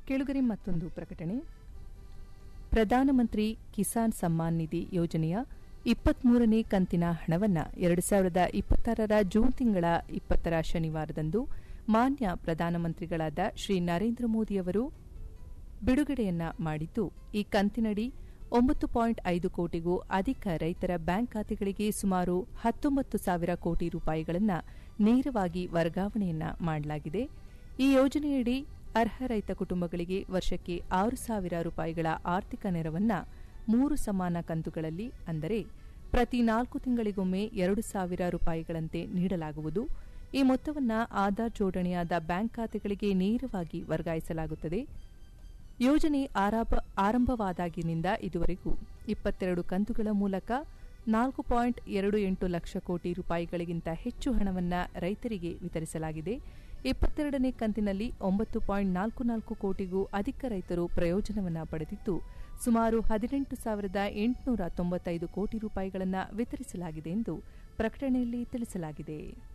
ಕೆಳಗರೆ ಮತ್ತೊಂದು ಪ್ರಕಟಣೆ ಪ್ರಧಾನಮಂತ್ರಿ ಕಿಸಾನ್ ಸಮ್ಮಾನ್ ನಿಧಿ ಯೋಜನೆಯ ಇಪ್ಪತ್ಮೂರನೇ ಕಂತಿನ ಹಣವನ್ನು ಎರಡು ಸಾವಿರದ ಇಪ್ಪತ್ತಾರರ ಜೂನ್ ತಿಂಗಳ ಇಪ್ಪತ್ತರ ಶನಿವಾರದಂದು ಮಾನ್ಯ ಪ್ರಧಾನಮಂತ್ರಿಗಳಾದ ಶ್ರೀ ನರೇಂದ್ರ ಮೋದಿಯವರು ಬಿಡುಗಡೆಯನ್ನ ಮಾಡಿದ್ದು ಈ ಕಂತಿನಡಿ ಒಂಬತ್ತು ಪಾಯಿಂಟ್ ಐದು ಕೋಟಿಗೂ ಅಧಿಕ ರೈತರ ಬ್ಯಾಂಕ್ ಖಾತೆಗಳಿಗೆ ಸುಮಾರು ಹತ್ತೊಂಬತ್ತು ಸಾವಿರ ಕೋಟಿ ರೂಪಾಯಿಗಳನ್ನು ನೇರವಾಗಿ ವರ್ಗಾವಣೆಯನ್ನ ಮಾಡಲಾಗಿದೆ ಈ ಯೋಜನೆಯಡಿ ಅರ್ಹ ರೈತ ಕುಟುಂಬಗಳಿಗೆ ವರ್ಷಕ್ಕೆ ಆರು ಸಾವಿರ ರೂಪಾಯಿಗಳ ಆರ್ಥಿಕ ನೆರವನ್ನ ಮೂರು ಸಮಾನ ಕಂತುಗಳಲ್ಲಿ ಅಂದರೆ ಪ್ರತಿ ನಾಲ್ಕು ತಿಂಗಳಿಗೊಮ್ಮೆ ಎರಡು ಸಾವಿರ ರೂಪಾಯಿಗಳಂತೆ ನೀಡಲಾಗುವುದು ಈ ಮೊತ್ತವನ್ನು ಆಧಾರ್ ಜೋಡಣೆಯಾದ ಬ್ಯಾಂಕ್ ಖಾತೆಗಳಿಗೆ ನೇರವಾಗಿ ವರ್ಗಾಯಿಸಲಾಗುತ್ತದೆ ಯೋಜನೆ ಆರಂಭವಾದಾಗಿನಿಂದ ಇದುವರೆಗೂ ಇಪ್ಪತ್ತೆರಡು ಕಂತುಗಳ ಮೂಲಕ ನಾಲ್ಕು ಪಾಯಿಂಟ್ ಎರಡು ಎಂಟು ಲಕ್ಷ ಕೋಟಿ ರೂಪಾಯಿಗಳಿಗಿಂತ ಹೆಚ್ಚು ಹಣವನ್ನು ರೈತರಿಗೆ ವಿತರಿಸಲಾಗಿದೆ ಇಪ್ಪತ್ತೆರಡನೇ ಕಂತಿನಲ್ಲಿ ಒಂಬತ್ತು ಪಾಯಿಂಟ್ ನಾಲ್ಕು ನಾಲ್ಕು ಕೋಟಿಗೂ ಅಧಿಕ ರೈತರು ಪ್ರಯೋಜನವನ್ನು ಪಡೆದಿದ್ದು ಸುಮಾರು ಹದಿನೆಂಟು ಸಾವಿರದ ಎಂಟುನೂರ ತೊಂಬತ್ತೈದು ಕೋಟಿ ರೂಪಾಯಿಗಳನ್ನು ವಿತರಿಸಲಾಗಿದೆ ಎಂದು ಪ್ರಕಟಣೆಯಲ್ಲಿ ತಿಳಿಸಲಾಗಿದೆ